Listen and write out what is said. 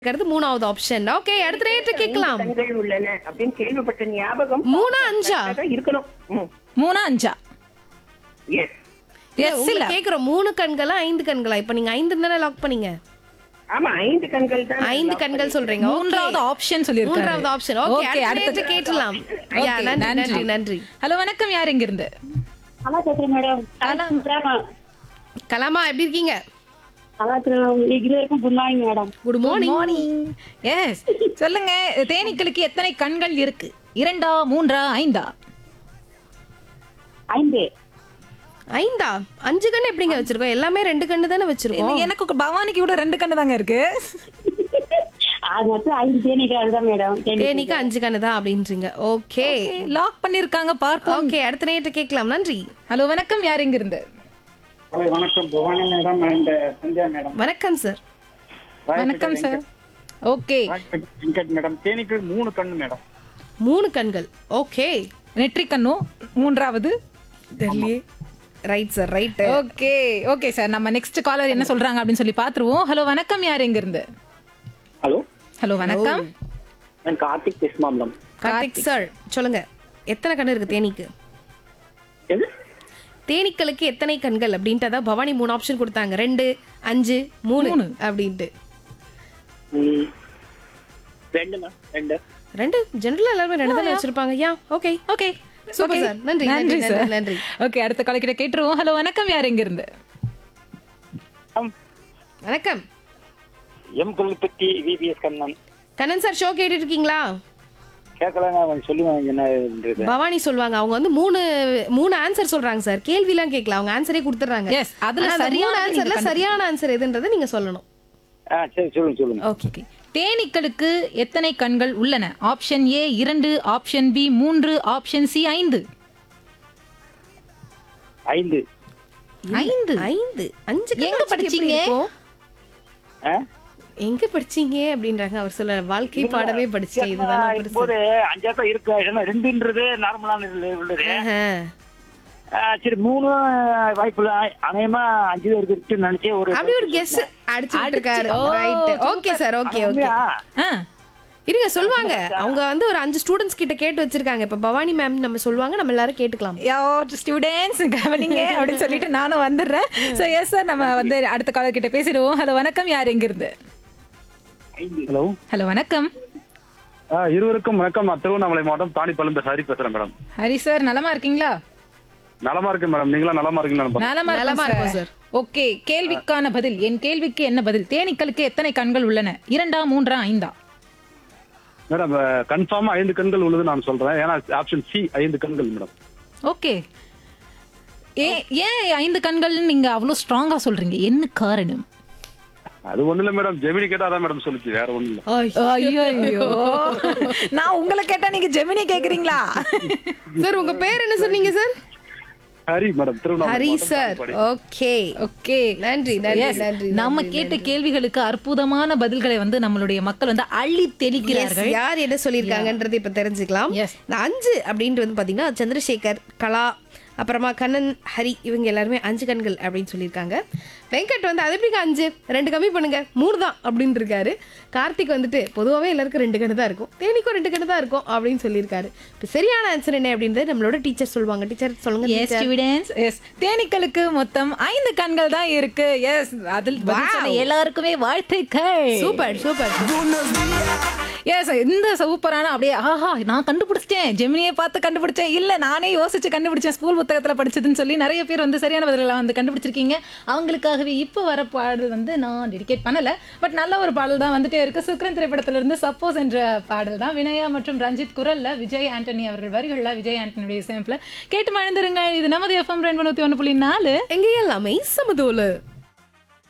இருக்கிறது மூணாவது option okay அடுத்த ரேட்டு கேட்கலாம் கண்கள் உள்ளன அப்படின்னு கேள்விப்பட்ட ஞாபகம் மூணா அஞ்சா அதான் இருக்கணும் ம். மூணா அஞ்சா Yes. எஸ் இல்ல உங்களை கேக்குறோம் மூணு கண்களா ஐந்து கண்களா இப்ப நீங்க ஐந்து தானே லாக் பண்ணீங்க ஆமா ஐந்து கண்கள் தான் ஐந்து கண்கள் சொல்றீங்க Okay. மூன்றாவது ஆப்ஷன் சொல்லிருக்காரு மூன்றாவது ஆப்ஷன் ஓகே Okay, அடுத்த அடுத்த- ரேட்டு கேட்கலாம் Okay, யா, நன்றி நன்றி நன்றி ஹலோ வணக்கம் யார் இங்க இருந்து நல்லா பேசுறேன் மேடம் நல்லா கலாமா எப்படி இருக்கீங்க இது வரைக்கும் புண்ணாங்க madam good morning morning yes சொல்லுங்க தேனீக்களுக்கு எத்தனை கண்கள் இருக்கு இரண்டா மூன்றா ஐந்தா ஐந்து ஐந்தா அஞ்சு கண்ணு எப்படிங்க வச்சிருக்கோம் எல்லாமே ரெண்டு கண்ணு தானே வச்சிருக்கோம் எனக்கு பவானிக்கு கூட ரெண்டு கண்ணு தாங்க இருக்கு அது மட்டும் ஐந்து தேனீக்கள் அதுதான் மேடம் தேனீ தேனிக்கு அஞ்சு கண்ணு தான் அப்படின்றீங்க ஓகே லாக் பண்ணிருக்காங்க பார்ப்போம் ஓகே அடுத்த ரேட்டு கேட்கலாம் நன்றி ஹலோ வணக்கம் யார் இங்க இருந்து ஹலோ வணக்கம் Bhavani madam and Sandhya madam வணக்கம் சார் வணக்கம் சார் ஓகே வெங்கட் மேடம் தேனிக்கு மூணு கண்ணு மேடம் மூணு கண்கள் ஓகே நெற்றி கண்ணும் மூன்றாவது Delhi right sir right okay okay sir நம்ம நெக்ஸ்ட் காலர் என்ன சொல்றாங்க அப்படின்னு சொல்லி பாத்துருவோம் ஹலோ வணக்கம் யார் எங்க இருந்து ஹலோ ஹலோ வணக்கம் நான் கார்த்திக் பேசுமா மேடம் கார்த்திக் சார் சொல்லுங்க எத்தனை கண்ணு இருக்கு தேனிக்கு எது தேனீக்களுக்கு எத்தனை கண்கள் அப்படின்ட்டு அதான் பவானி மூணு ஆப்ஷன் கொடுத்தாங்க ரெண்டு அஞ்சு மூணு அப்படின்ட்டு ம், ரெண்டு மேம் ரெண்டு ரெண்டு ஜெனரலா எல்லாருமே ரெண்டு தானே வச்சிருப்பாங்க yeah okay okay Super sir. நன்றி, நன்றி, சார் நன்றி, நன்றி. ஓகே அடுத்த கால கிட்ட கேட்டுருவோம் ஹலோ வணக்கம் யார் எங்க இருந்து வணக்கம் M Kollupatti VPS Kannan Kannan sir show கேட்டுட்டு இருக்கீங்களா கேட்கலாங்க அவங்க சொல்லுவாங்க என்னன்றது பவானி சொல்லுவாங்க அவங்க வந்து மூணு மூணு ஆன்சர் சொல்றாங்க சார் கேள்விலாம் கேட்கல அவங்க ஆன்சரே கொடுத்துறாங்க Yes, அதுல ஆனா அந்த மூணு சரியானது நீங்க ஆன்சர்ல சரியான ஆன்சர் எதுன்றதை நீங்க சொல்லணும் ஆ சரி சொல்லுங்க சொல்லுங்க ஓகே ஓகே தேனீக்களுக்கு எத்தனை கண்கள் உள்ளன ஆப்ஷன் ஏ இரண்டு ஆப்ஷன் பி மூன்று ஆப்ஷன் சி ஐந்து ஐந்து ஐந்து ஐந்து அஞ்சு கண்ணு எங்க வச்சுட்டு எப்படி படிச்சீங்க? இருக்கும்? ஆ? எங்க படிச்சீங்க அப்படின்றாங்க அவர் சொல்ல வாழ்க்கை பாடமே படிச்சேன் இதுதான் நான் பெருசு. இப்போது அஞ்சாத்தான் இருக்கு ஏன்னா ரெண்டுன்றது நார்மலான இதுல உள்ளது ஆஹா. ஆ, சரி மூணு வாய்ப்பு இல்லை அநேகமா அஞ்சு தான் இருக்குன்னு நினைச்சே ஒரு அப்படி ஒரு கெஸ் அடிச்சுட்டு இருக்காரு right okay sir okay okay உண்மையா? ஆ இருங்க சொல்லுவாங்க அவங்க வந்து ஒரு அஞ்சு ஸ்டூடெண்ட்ஸ் கிட்ட கேட்டு வச்சிருக்காங்க இப்ப பவானி மேம் நம்ம சொல்லுவாங்க நம்ம எல்லாரும் கேட்டுக்கலாம் யோ ஸ்டூடெண்ட்ஸ் கவனிங்க அப்படின்னு சொல்லிட்டு நானும் வந்துடுறேன் ஸோ எஸ் சார் நம்ம வந்து அடுத்த காலர் கிட்ட பேசிடுவோம் ஹலோ வணக்கம் யார் எங்க இருந்து ஹலோ ஹலோ வணக்கம் ஆ, இருவருக்கும் வணக்கம் நான் திருவண்ணாமலை மாவட்டம் தாணிப்பழுந்த ஹரி பேசுறேன் மேடம் ஹரி சார் நலமா இருக்கீங்களா நலமா இருக்கு மேடம் நீங்களா நலமா இருக்கீங்களா மேடம் நலமா நலமா இருக்கும் இருக்கும் சார் ஓகே கேள்விக்கான பதில் என் கேள்விக்கு என்ன பதில் தேனீக்களுக்கு எத்தனை கண்கள் உள்ளன இரண்டா மூன்றா ஐந்தா மேடம் கன்ஃபார்மா ஐந்து கண்கள் உள்ளது நான் சொல்றேன் ஏன்னா ஆப்ஷன் சி ஐந்து கண்கள் மேடம் ஓகே ஏ ஏன் ஐந்து கண்கள்னு நீங்க அவ்வளவு ஸ்ட்ராங்கா சொல்றீங்க என்ன காரணம் அது ஒண்ணு இல்ல மேடம் ஜெமினி கேட்டா அதான் மேடம் சொல்லுச்சு வேற ஒண்ணு இல்ல ஐயோ ஐயோ நான் உங்களை கேட்டா நீங்க ஜெமினி கேக்குறீங்களா சார் உங்க பேர் என்ன சொன்னீங்க சார் ஹரி மேடம் திருவண்ணாமலை ஹரி மாவட்டம் சார் தாணிப்பாடி. ஓகே ஓகே நன்றி நன்றி Yes. நன்றி நம்ம நன்றி, கேட்ட நன்றி. கேள்விகளுக்கு அற்புதமான பதில்களை வந்து நம்மளுடைய மக்கள் வந்து அள்ளி Yes, தெளிக்கிறார்கள் யார் என்ன சொல்லியிருக்காங்கன்றது இப்ப தெரிஞ்சுக்கலாம் Yes. இந்த அஞ்சு அப்படின்ட்டு வந்து பாத்தீங்கன்னா சந்திரசேகர் கலா அப்புறமா கண்ணன் ஹரி இவங்க எல்லாருமே அஞ்சு கண்கள் அப்படின்னு சொல்லியிருக்காங்க வெங்கட் வந்து அது எப்படிங்க அஞ்சு ரெண்டு கம்மி பண்ணுங்க மூணு தான் அப்படின்னு இருக்காரு கார்த்திக் வந்துட்டு பொதுவாகவே எல்லாருக்கும் ரெண்டு கண்ணு தான் இருக்கும் தேனிக்கும் ரெண்டு கண்ணு தான் இருக்கும் அப்படின்னு சொல்லியிருக்காரு இப்போ சரியான ஆன்சர் என்ன அப்படின்றது நம்மளோட டீச்சர் சொல்லுவாங்க டீச்சர் சொல்லுங்க எஸ் teacher. ஸ்டூடெண்ட்ஸ் எஸ் தேனீக்களுக்கு மொத்தம் ஐந்து கண்கள் தான் இருக்கு எஸ் அதில் பதில் சொன்ன எல்லாருக்குமே வாழ்த்துக்கள் சூப்பர் சூப்பர் எஸ் இந்த சூப்பரான அப்படியே ஆஹா நான் கண்டுபிடிச்சிட்டேன் ஜெமினியை பார்த்து கண்டுபிடிச்சேன் இல்ல நானே யோசிச்சு கண்டுபிடிச்சேன் ஸ்கூல் புத்தகத்துல படிச்சதுன்னு சொல்லி நிறைய பேர் வந்து சரியான பதில்களை வந்து கண்டுபிடிச்சிருக்கீங்க அவங்களுக்காகவே இப்போ வர பாடல் வந்து நான் டெடிகேட் பண்ணல பட் நல்ல ஒரு பாடல் தான் வந்துட்டே இருக்கு சுக்ரன் திரைப்படத்துல இருந்து சப்போஸ் என்ற பாடல் தான் வினயா மற்றும் ரஞ்சித் குரல்ல விஜய் ஆண்டனி அவர்கள் வரிகள்ல விஜய் ஆண்டனியுடைய சேம்பிள் கேட்டு மழந்துருங்க இது நமது எஃப்எம் ரெண்டு நூத்தி ஒன்று புள்ளி நாலு எங்க எல்லாமே சமதோலு